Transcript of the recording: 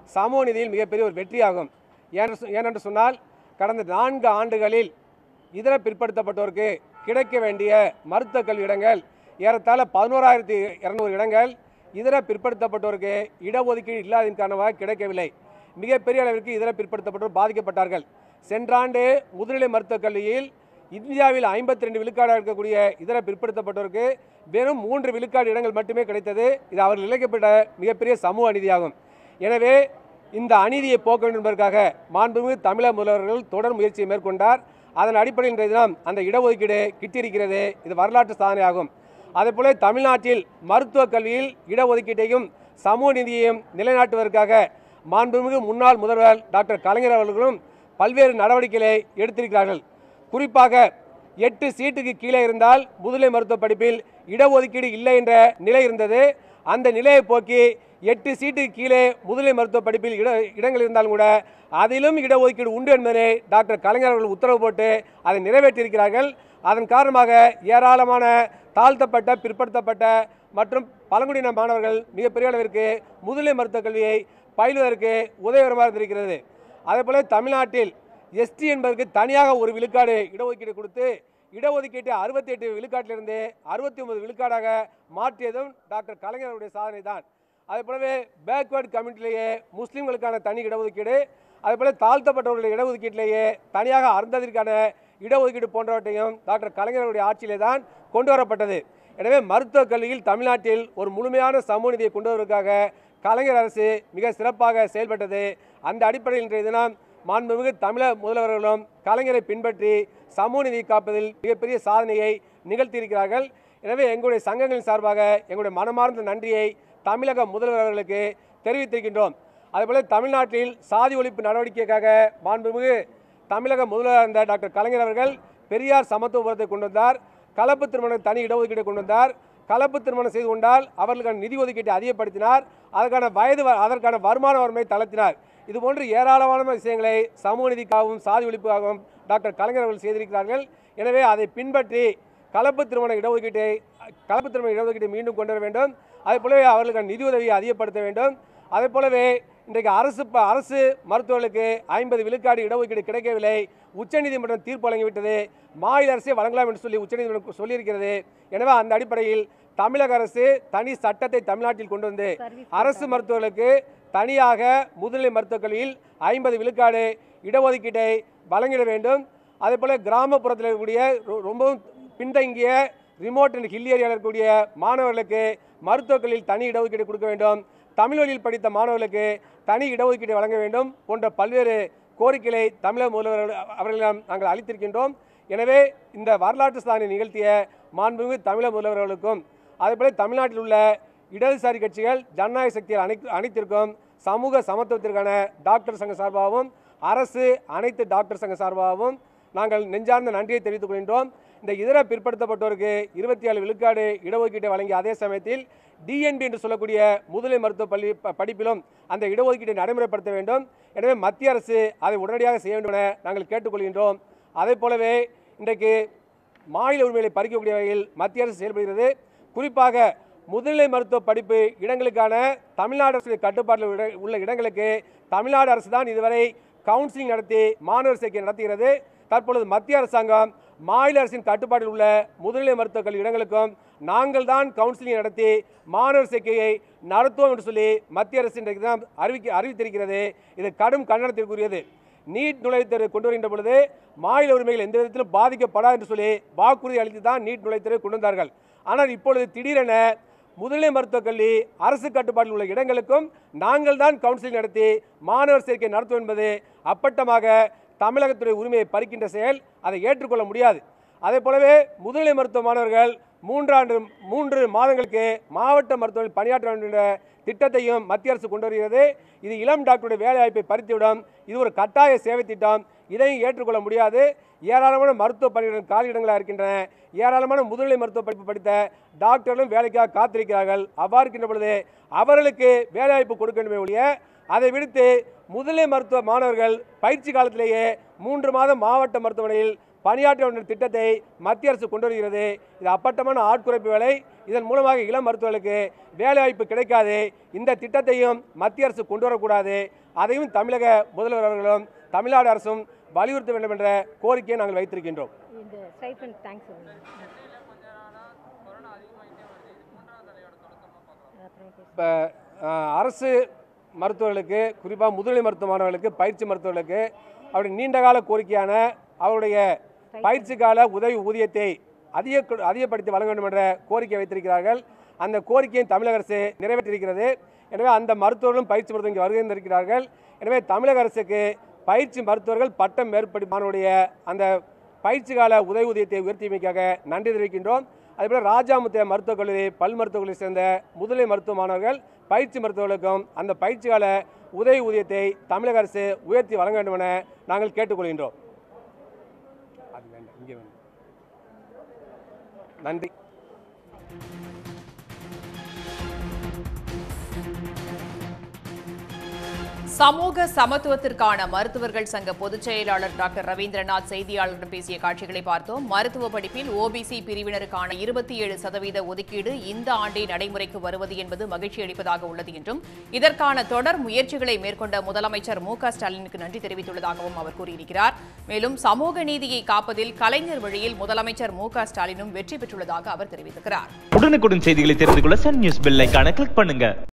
சமூக நீதியில் மிகப்பெரிய ஒரு வெற்றியாகும் ஏன்னு சொ- ஏனென்று சொன்னால் கடந்த நான்கு ஆண்டுகளில் இதர பிற்படுத்தப்பட்டோருக்கு கிடைக்க வேண்டிய மருத்துவ கல்வி இடங்கள் ஏறத்தாழ பதினோராயிரத்தி இரநூறு இடங்கள் இதர பிற்படுத்தப்பட்டோருக்கு இடஒதுக்கீடு இல்லாததின் காரணமாக கிடைக்கவில்லை மிகப்பெரிய அளவிற்கு இதர பிற்படுத்தப்பட்டோர் பாதிக்கப்பட்டார்கள் சென்ற ஆண்டு முதுநிலை மருத்துவக் கல்வியில் இந்தியாவில் ஐம்பத்தி ரெண்டு விழுக்காடாக இருக்கக்கூடிய இதர பிற்படுத்தப்பட்டோருக்கு வெறும் மூன்று விழுக்காடு இடங்கள் மட்டுமே கிடைத்தது இது அவர்கள் இழைக்கப்பட்ட மிகப்பெரிய சமூக அநீதியாகும் எனவே இந்த அநீதியை போக்க வேண்டும் என்பதற்காக மாண்புமிகு தமிழக முதல்வர்கள் தொடர் முயற்சியை மேற்கொண்டார் அதன் அடிப்படையில் இன்றைய தினம் அந்த இடஒதுக்கீடு கிட்டிருக்கிறது இது வரலாற்று சாதனையாகும் அதேபோல தமிழ்நாட்டில் மருத்துவ கல்வியில் இடஒதுக்கீட்டையும் சமூக நீதியையும் நிலைநாட்டுவதற்காக மாண்புமிகு முன்னாள் முதல்வர் டாக்டர் கலைஞர் அவர்களும் பல்வேறு நடவடிக்கைகளை எடுத்திருக்கிறார்கள் குறிப்பாக எட்டு சீட்டுக்கு கீழே இருந்தால் முதுநிலை மருத்துவ படிப்பில் இடஒதுக்கீடு இல்லை என்ற நிலை இருந்தது அந்த நிலையை போக்கி எட்டு சீட்டுக்கு கீழே முதுநிலை மருத்துவ படிப்பில் இட இடங்கள் இருந்தாலும் கூட அதிலும் இடஒதுக்கீடு உண்டு என்பதனை டாக்டர் கலைஞர் அவர்கள் உத்தரவு போட்டு அதை நிறைவேற்றியிருக்கிறார்கள் அதன் காரணமாக ஏராளமான தாழ்த்தப்பட்ட பிற்படுத்தப்பட்ட மற்றும் பழங்குடியின மாணவர்கள் மிகப்பெரிய அளவிற்கு முதுநிலை மருத்துவக் கல்வியை பயிலுவதற்கு உதவிகரமாக இருந்திருக்கிறது அதேபோல தமிழ்நாட்டில் எஸ்டி என்பதற்கு தனியாக ஒரு விழுக்காடு இடஒதுக்கீடு கொடுத்து இடஒதுக்கீட்டை அறுபத்தி எட்டு விழுக்காட்டிலிருந்து அறுபத்தி ஒன்பது விழுக்காடாக மாற்றியதும் டாக்டர் கலைஞர் அவருடைய சாதனை தான் அதே போலவே பேக்வேர்டு கம்யூனிட்டிலேயே முஸ்லீம்களுக்கான தனி இடஒதுக்கீடு அதே போல தாழ்த்தப்பட்டவர்களுடைய இடஒதுக்கீட்டிலேயே தனியாக அருந்ததிற்கான இடஒதுக்கீடு போன்றவற்றையும் டாக்டர் கலைஞருடைய ஆட்சியிலே தான் கொண்டு வரப்பட்டது எனவே மருத்துவக் கல்வியில் தமிழ்நாட்டில் ஒரு முழுமையான சமூக நீதியை கொண்டு வருவதற்காக கலைஞர் அரசு மிக சிறப்பாக செயல்பட்டது அந்த அடிப்படையில் இன்றைய தினம் மாண்புமிகு தமிழக முதல்வர்களும் கலைஞரை பின்பற்றி சமூக நீதி காப்பதில் மிகப்பெரிய சாதனையை நிகழ்த்தியிருக்கிறார்கள் எனவே எங்களுடைய சங்கங்களின் சார்பாக எங்களுடைய மனமார்ந்த நன்றியை தமிழக முதல்வர் அவர்களுக்கு தெரிவித்திருக்கின்றோம் அதேபோல தமிழ்நாட்டில் சாதி ஒழிப்பு நடவடிக்கைக்காக மாண்புமிகு தமிழக முதல்வராக இருந்த டாக்டர் கலைஞர் அவர்கள் பெரியார் சமத்துவபுரத்தை கொண்டு வந்தார் கலப்பு திருமணம் தனி இடஒதுக்கீட்டை கொண்டு வந்தார் கலப்பு திருமணம் செய்து கொண்டால் அவர்களுக்கான நிதி ஒதுக்கீட்டை அதிகப்படுத்தினார் அதற்கான வயது வ- அதற்கான வருமான வரம்பை தளர்த்தினார் இதுபோன்று ஏராளமான விஷயங்களை சமூக நீதிக்காகவும் சாதி ஒழிப்புக்காகவும் டாக்டர் கலைஞர் அவர்கள் செய்திருக்கிறார்கள் எனவே அதை பின்பற்றி கலப்பு திருமண இடஒதுக்கீட்டை கலப்பு திருமண இடஒதுக்கீட்டை மீண்டும் கொண்டு வர வேண்டும் அதே போலவே அவர்களுக்கான நிதி உதவியை அதிகப்படுத்த வேண்டும் அதே போலவே இன்றைக்கு அரசு ப- அரசு மருத்துவர்களுக்கு ஐம்பது விழுக்காடு இடஒதுக்கீடு கிடைக்கவில்லை உச்சநீதிமன்றம் தீர்ப்பு வழங்கிவிட்டது மாநில அரசே வழங்கலாம் என்று சொல்லி உச்சநீதிமன்றம் சொல்லியிருக்கிறது எனவே அந்த அடிப்படையில் தமிழக அரசு தனி சட்டத்தை தமிழ்நாட்டில் கொண்டு வந்து அரசு மருத்துவர்களுக்கு தனியாக முதுநிலை மருத்துவக் கல்வியில் ஐம்பது விழுக்காடு இடஒதுக்கீட்டை வழங்கிட வேண்டும் அதே போல கிராமப்புறத்தில் இருக்கக்கூடிய ரொ- ரொம்பவும் பின்தங்கிய ரிமோட் அண்ட் ஹில் ஏரியாவில் இருக்கக்கூடிய மாணவர்களுக்கு மருத்துவக் கல்வியில் தனி இடஒதுக்கீடு கொடுக்க வேண்டும் தமிழ் வழியில் படித்த மாணவர்களுக்கு தனி இடஒதுக்கீடு வழங்க வேண்டும் போன்ற பல்வேறு கோரிக்கைகளை தமிழக முதல்வர் அவர்களிடம் நாங்கள் அளித்திருக்கின்றோம் எனவே இந்த வரலாற்று சாதனை நிகழ்த்திய மாண்புமிகு தமிழக முதல்வர்களுக்கும் அதேபோல தமிழ்நாட்டில் உள்ள இடதுசாரி கட்சிகள் ஜனநாயக சக்திகள் அனைத்து அனைத்திற்கும் சமூக சமத்துவத்திற்கான டாக்டர் சங்க சார்பாகவும் அரசு அனைத்து டாக்டர் சங்க சார்பாகவும் நாங்கள் நெஞ்சார்ந்த நன்றியை தெரிவித்துக் கொள்கின்றோம் இந்த இதர பிற்படுத்தப்பட்டோருக்கு இருபத்தி ஏழு விழுக்காடு இடஒதுக்கீட்டை வழங்கிய அதே சமயத்தில் டிஎன்பி என்று சொல்லக்கூடிய முதுநிலை மருத்துவ பள்ளி ப- படிப்பிலும் அந்த இடஒதுக்கீட்டை நடைமுறைப்படுத்த வேண்டும் எனவே மத்திய அரசு அதை உடனடியாக செய்ய வேண்டும் என நாங்கள் கேட்டுக்கொள்கின்றோம் அதே போலவே இன்றைக்கு மாநில உரிமைகளை பறிக்கக்கூடிய வகையில் மத்திய அரசு செயல்படுகிறது குறிப்பாக முதுநிலை மருத்துவ படிப்பு இடங்களுக்கான தமிழ்நாடு அரசு கட்டுப்பாட்டில் உள்ள- உள்ள இடங்களுக்கு தமிழ்நாடு அரசு தான் இதுவரை கவுன்சிலிங் நடத்தி மாணவர் சேர்க்கை நடத்துகிறது தற்பொழுது மத்திய அரசாங்கம் மாநில அரசின் கட்டுப்பாட்டில் உள்ள முதுநிலை மருத்துவக் கல்வி இடங்களுக்கும் நாங்கள் தான் கவுன்சிலிங் நடத்தி மாணவர் சேர்க்கையை நடத்துவோம் என்று சொல்லி மத்திய அரசு இன்றைக்கு தான் அறிவிக்க அறிவித்திருக்கிறது இது கடும் கண்டனத்திற்குரியது நீட் நுழைவுத் தேர்வு கொண்டு வருகின்ற பொழுது மாநில உரிமைகள் எந்த விதத்திலும் பாதிக்கப்படாது என்று சொல்லி வாக்குறுதி அளித்து தான் நீட் நுழைவுத் தேர்வை கொண்டு வந்தார்கள் ஆனால் இப்பொழுது திடீரென முதுநிலை மருத்துவக் கல்வி அரசு கட்டுப்பாட்டில் உள்ள இடங்களுக்கும் நாங்கள் தான் கவுன்சிலிங் நடத்தி மாணவர் சேர்க்கை நடத்துவோம் என்பது அப்பட்டமாக தமிழகத்துடைய உரிமையை பறிக்கின்ற செயல் அதை ஏற்றுக்கொள்ள முடியாது அதே போலவே முதுநிலை மருத்துவ மாணவர்கள் மூன்றாண்டு மூன்று மாதங்களுக்கு மாவட்ட மருத்துவமனையில் பணியாற்ற வேண்டும் என்ற திட்டத்தையும் மத்திய அரசு கொண்டு வருகிறது இது இளம் டாக்டருடைய வேலைவாய்ப்பை பறித்துவிடும் இது ஒரு கட்டாய சேவை திட்டம் இதையும் ஏற்றுக்கொள்ள முடியாது ஏராளமான மருத்துவ பணியிடம் காலியிடங்களாக இருக்கின்றன ஏராளமான முதுநிலை மருத்துவ படிப்பு படித்த டாக்டர்களும் வேலைக்காக காத்திருக்கிறார்கள் அவ்வாறு இருக்கின்ற பொழுது அவர்களுக்கு வேலைவாய்ப்பு கொடுக்க வேண்டுமே ஒழிய அதை விடுத்து முதுநிலை மருத்துவ மாணவர்கள் பயிற்சி காலத்திலேயே மூன்று மாதம் மாவட்ட மருத்துவமனையில் பணியாற்ற வேண்டிய திட்டத்தை மத்திய அரசு கொண்டு வருகிறது இது அப்பட்டமான ஆட்குறைப்பு வேலை இதன் மூலமாக இளம் மருத்துவர்களுக்கு வேலைவாய்ப்பு கிடைக்காது இந்த திட்டத்தையும் மத்திய அரசு கொண்டு வரக்கூடாது அதையும் தமிழக முதல்வர் அவர்களும் தமிழ்நாடு அரசும் வலியுறுத்த வேண்டும் என்ற கோரிக்கையை நாங்கள் வைத்திருக்கின்றோம் இந்த ஸ்டைஃபன் தேங்க்ஸ் சொல்லுங்கள் அப்புறம் பேச இப்போ அரசு மருத்துவர்களுக்கு குறிப்பாக முதுநிலை மருத்துவ மாணவர்களுக்கு பயிற்சி மருத்துவர்களுக்கு அவருடைய நீண்டகால கோரிக்கையான அவருடைய பயிற்சி கால உதவி ஊதியத்தை அதிக அதிகப்படுத்தி வழங்க வேண்டும் என்ற கோரிக்கை வைத்திருக்கிறார்கள் அந்த கோரிக்கையை தமிழக அரசு நிறைவேற்றியிருக்கிறது எனவே அந்த மருத்துவர்களும் பயிற்சி மருத்துவம் இங்கே வருகை தந்திருக்கிறார்கள் எனவே தமிழக அரசுக்கு பயிற்சி மருத்துவர்கள் பட்டம் மேற்படிப்பானுடைய அந்த பயிற்சி கால உதவி ஊதியத்தை உயர்த்தியமைக்காக நன்றி தெரிவிக்கின்றோம் அதேபோல் ராஜாமுத்தைய மருத்துவக் கல்லூரி பல் மருத்துவக் கல்லூரி சேர்ந்த முதுநிலை மருத்துவ மாணவர்கள் பயிற்சி மருத்துவர்களுக்கும் அந்த பயிற்சி கால உதவி ஊதியத்தை தமிழக அரசு உயர்த்தி வழங்க வேண்டும் என நாங்கள் கேட்டுக்கொள்கின்றோம் அது வேண்டாம் இங்கே வேண்டாம் நன்றி சமூக சமத்துவத்திற்கான மருத்துவர்கள் சங்க பொதுச் செயலாளர் டாக்டர் ரவீந்திரநாத் செய்தியாளரிடம் பேசிய காட்சிகளை பார்த்தோம் மருத்துவ படிப்பில் ஓபிசி பிரிவினருக்கான இருபத்தி ஏழு சதவீத ஒதுக்கீடு இந்த ஆண்டே நடைமுறைக்கு வருவது என்பது மகிழ்ச்சி அளிப்பதாக உள்ளது என்றும் இதற்கான தொடர் முயற்சிகளை மேற்கொண்ட முதலமைச்சர் மு க ஸ்டாலினுக்கு நன்றி தெரிவித்துள்ளதாகவும் அவர் கூறியிருக்கிறார் மேலும் சமூக நீதியை காப்பதில் கலைஞர் வழியில் முதலமைச்சர் மு க ஸ்டாலினும் வெற்றி பெற்றுள்ளதாக அவர் தெரிவித்திருக்கிறார் உடனுக்குடன் செய்திகளை தெரிந்து கொள்ள சன் நியூஸ் பெல் ஐகானை கிளிக் பண்ணுங்க